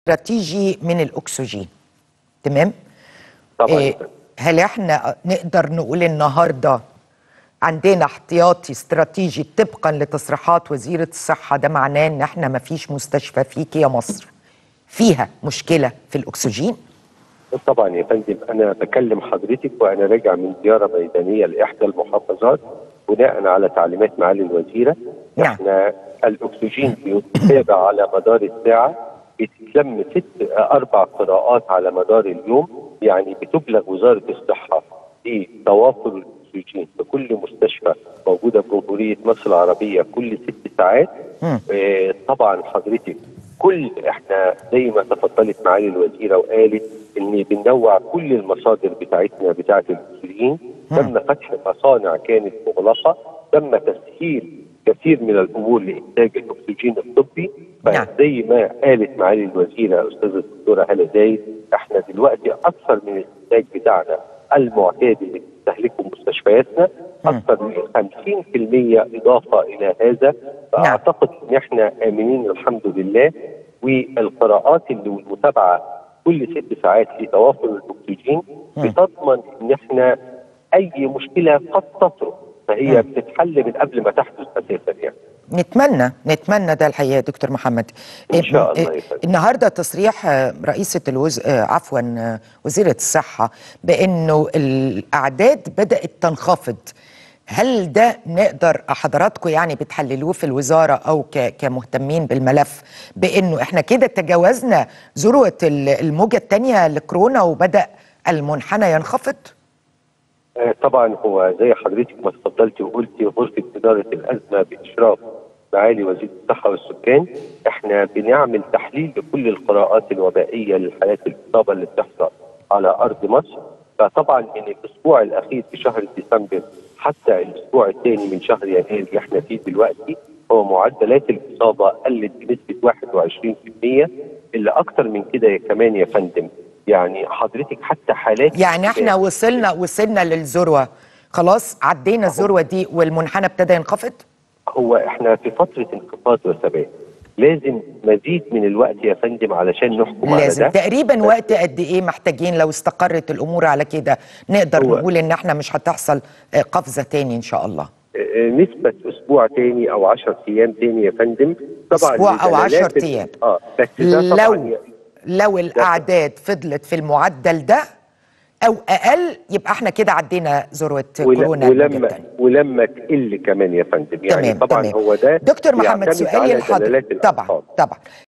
استراتيجي من الاكسجين تمام طبعا إيه هل احنا نقدر نقول النهارده عندنا احتياطي استراتيجي طبقا لتصريحات وزيره الصحه ده معناه ان احنا ما فيش مستشفى فيك يا مصر فيها مشكله في الاكسجين طبعا يا فندم انا بكلم حضرتك وانا راجع من زياره ميدانيه لاحدى المحافظات بناء على تعليمات معالي الوزيره نعم. احنا الاكسجين بيتابع على مدار الساعه بتتلم ست اربع قراءات على مدار اليوم يعني بتبلغ وزاره الصحه بتوافر الاكسجين في كل مستشفى موجوده في جمهوريه مصر العربيه كل ست ساعات مم. آه طبعا حضرتك كل احنا زي ما تفضلت معالي الوزيره وقالت ان بننوع كل المصادر بتاعتنا بتاعه الاكسجين تم فتح مصانع كانت مغلقه تم تسهيل كثير من الامور لانتاج الاكسجين الطبي نعم. فزي ما قالت معالي الوزيره استاذه الدكتوره هلا زايد احنا دلوقتي اكثر من الانتاج بتاعنا المعتاد اللي بتستهلكه مستشفياتنا اكثر من 50% اضافه الى هذا فاعتقد ان احنا امنين الحمد لله والقراءات اللي والمتابعه كل ست ساعات في توافر الاكسجين بتضمن ان احنا اي مشكله قد تطرق فهي بتتحل من قبل ما تحدث اساسا يعني نتمنى نتمنى ده الحقيقه يا دكتور محمد إن شاء إيه- الله يا فندم. النهارده تصريح آه، رئيسه الوز... آه، عفوا آه، وزيره الصحه بانه الاعداد بدات تنخفض هل ده نقدر حضراتكم يعني بتحللوه في الوزاره او ك... كمهتمين بالملف بانه احنا كده تجاوزنا ذروه ال- الموجه الثانيه لكورونا وبدا المنحنى ينخفض؟ آه، طبعا هو زي حضرتك ما اتفضلتي وقلتي غرفه اداره الازمه باشراف معالي وزير الصحه والسكان احنا بنعمل تحليل لكل القراءات الوبائيه للحالات الاصابه اللي بتحصل على ارض مصر فطبعا من الاسبوع الاخير في شهر ديسمبر حتى الاسبوع الثاني من شهر يناير اللي احنا فيه دلوقتي هو معدلات الاصابه قلت بنسبه 21% اللي اكتر من كده يا كمان يا فندم يعني حضرتك حتى حالات يعني احنا وصلنا وصلنا للذروه خلاص عدينا الذروه دي والمنحنى ابتدى ينخفض؟ هو احنا في فتره انخفاض وثبات لازم مزيد من الوقت يا فندم علشان نحكم على لازم ده تقريبا بس وقت قد ايه محتاجين لو استقرت الامور على كده نقدر هو- نقول ان احنا مش هتحصل آه، قفزه تاني ان شاء الله آه، نسبة أسبوع تاني أو 10 أيام تاني يا فندم طبعا أسبوع أو الدلالات 10 أيام. اه بس ده طبعا لو لو الاعداد فضلت في المعدل ده او اقل يبقى احنا كده عدينا ذروه ول- كورونا الموجة ولما التانية. ولما تقل كمان يا فندم يعني تمام طبعا تمام هو ده دكتور محمد بيعتمد سؤالي على لحضرتك دلالات طبعا الأرقام. طبعا